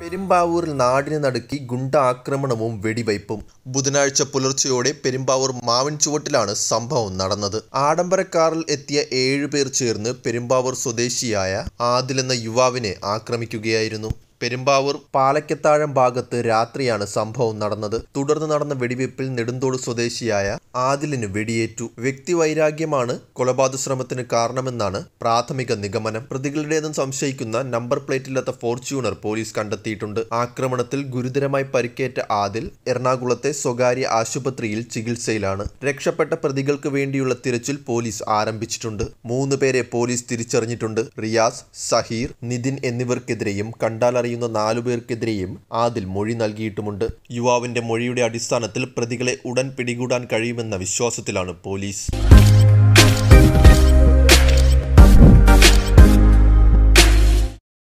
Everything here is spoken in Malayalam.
പെരുമ്പാവൂരിൽ നാടിന് നടുക്കി ഗുണ്ട ആക്രമണവും വെടിവയ്പും ബുധനാഴ്ച പുലർച്ചെയോടെ പെരുമ്പാവൂർ മാവിൻ ചുവട്ടിലാണ് സംഭവം നടന്നത് ആഡംബര കാറിൽ എത്തിയ ഏഴുപേർ ചേർന്ന് പെരുമ്പാവൂർ സ്വദേശിയായ ആദിൽ എന്ന യുവാവിനെ ആക്രമിക്കുകയായിരുന്നു പെരുമ്പാവൂർ പാലക്കത്താഴം ഭാഗത്ത് രാത്രിയാണ് സംഭവം നടന്നത് തുടർന്ന് നടന്ന വെടിവയ്പിൽ നെടുന്തോട് സ്വദേശിയായ ആദിലിന് വെടിയേറ്റു വ്യക്തിവൈരാഗ്യമാണ് കൊലപാതക ശ്രമത്തിന് കാരണമെന്നാണ് പ്രാഥമിക നിഗമനം പ്രതികളുടേതെന്ന് സംശയിക്കുന്ന നമ്പർ പ്ലേറ്റില്ലാത്ത ഫോർച്യൂണർ പോലീസ് കണ്ടെത്തിയിട്ടുണ്ട് ആക്രമണത്തിൽ ഗുരുതരമായി പരിക്കേറ്റ ആദിൽ എറണാകുളത്തെ സ്വകാര്യ ആശുപത്രിയിൽ ചികിത്സയിലാണ് രക്ഷപ്പെട്ട പ്രതികൾക്ക് വേണ്ടിയുള്ള തിരച്ചിൽ പോലീസ് ആരംഭിച്ചിട്ടുണ്ട് മൂന്ന് പേരെ പോലീസ് തിരിച്ചറിഞ്ഞിട്ടുണ്ട് റിയാസ് സഹീർ നിതിൻ എന്നിവർക്കെതിരെയും കണ്ടാലറിയുന്ന നാലുപേർക്കെതിരെയും ആദിൽ മൊഴി നൽകിയിട്ടുമുണ്ട് യുവാവിന്റെ മൊഴിയുടെ അടിസ്ഥാനത്തിൽ പ്രതികളെ ഉടൻ പിടികൂടാൻ കഴിയുമെന്ന വിശ്വാസത്തിലാണ് പോലീസ്